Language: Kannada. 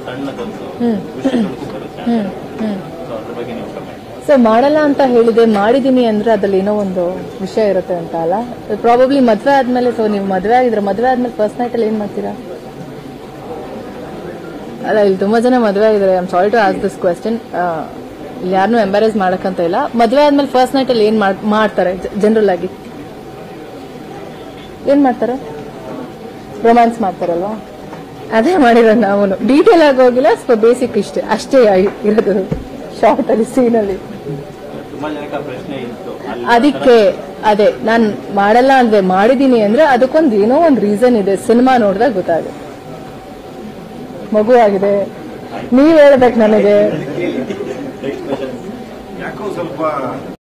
ಸಣ್ಣದೊಂದು ಹ್ಮ್. ವಿಷಯಗಳಿಗೂ ಬರುತ್ತೆ ಹ್ಮ್ ಹ್ಮ್ ಸೊ ಅದ್ರ ಬಗ್ಗೆ ನೀವು ಕಮೆಂಟ್ ಸೊ ಮಾಡಲ್ಲ ಅಂತ ಹೇಳಿದೆ ಮಾಡಿದೀನಿ ಅಂದ್ರೆ ಅದ್ರಲ್ಲಿ ಏನೋ ಒಂದು ವಿಷಯ ಇರುತ್ತೆ ಅಂತ ಅಲ್ಲ ಪ್ರಾಬಬ್ಲಿ ಮದ್ವೆ ಆದ್ಮೇಲೆ ಸೊ ನೀವು ಮದ್ವೆ ಆಗಿದ್ರೆ ಮದ್ವೆ ಆದ್ಮೇಲೆ ಫಸ್ಟ್ ನೈಟ್ ಅಲ್ಲಿ ಏನ್ ಮಾಡ್ತೀರಾ ಅಲ್ಲ ಇಲ್ಲಿ ತುಂಬಾ ಜನ ಮದ್ವೆ ಆಗಿದ್ದಾರೆ I'm sorry to ask this question ಇಲ್ಲಿ ಯಾರನ್ನೂ ಎಂಬರೇಜ್ ಮಾಡಕ್ಕಂತ ಇಲ್ಲ ಮದ್ವೆ ಆದ್ಮೇಲೆ ಫಸ್ಟ್ ನೈಟ್ ಅಲ್ಲಿ ಏನ್ ಮಾಡ್- ಮಾಡ್ತಾರೆ ಜನರಲ್ ಆಗಿ ಏನ್ ಮಾಡ್ತಾರೆ ರೊಮ್ಯಾನ್ಸ್ ಮಾಡ್ತಾರಲ್ವಾ ಅದೇ ಮಾಡಿರೋ ನಾವು ಡೀಟೇಲ್ ಆಗಿ ಹೋಗಿಲ್ಲ ಸ್ವಲ್ಪ ಬೇಸಿಕ್ ಇಷ್ಟೇ ಅಷ್ಟೇ ಆಗಿ- ಇರೋದು ಶಾರ್ಟ್ ಅಲ್ಲಿ ಸೀನ್ ಅಲ್ಲಿ ತುಂಬಾ ಜನಕ್ಕೆ ಆ ಪ್ರಶ್ನೆ ಇತ್ತು ಅಲ್ಲಿ ಅದಕ್ಕೆ ಅದೇ ನಾನ್ ಮಾಡಲ್ಲ ಅಂದ್ರೆ ಮಾಡಿದೀನಿ ಅಂದ್ರೆ ಅದಕ್ಕೊಂದು ಏನೋ ಒಂದು ರೀಸನ್ ಇದೆ ಸಿನಿಮಾ ನೋಡಿದಾಗ ಗೊತ್ತಾಗುತ್ತೆ ಮಗು ಆಗಿದೆ ನೀವ್ ಹೇಳ್ಬೇಕು ನನಗೆ next question. ಯಾಕೋ ಸ್ವಲ್ಪ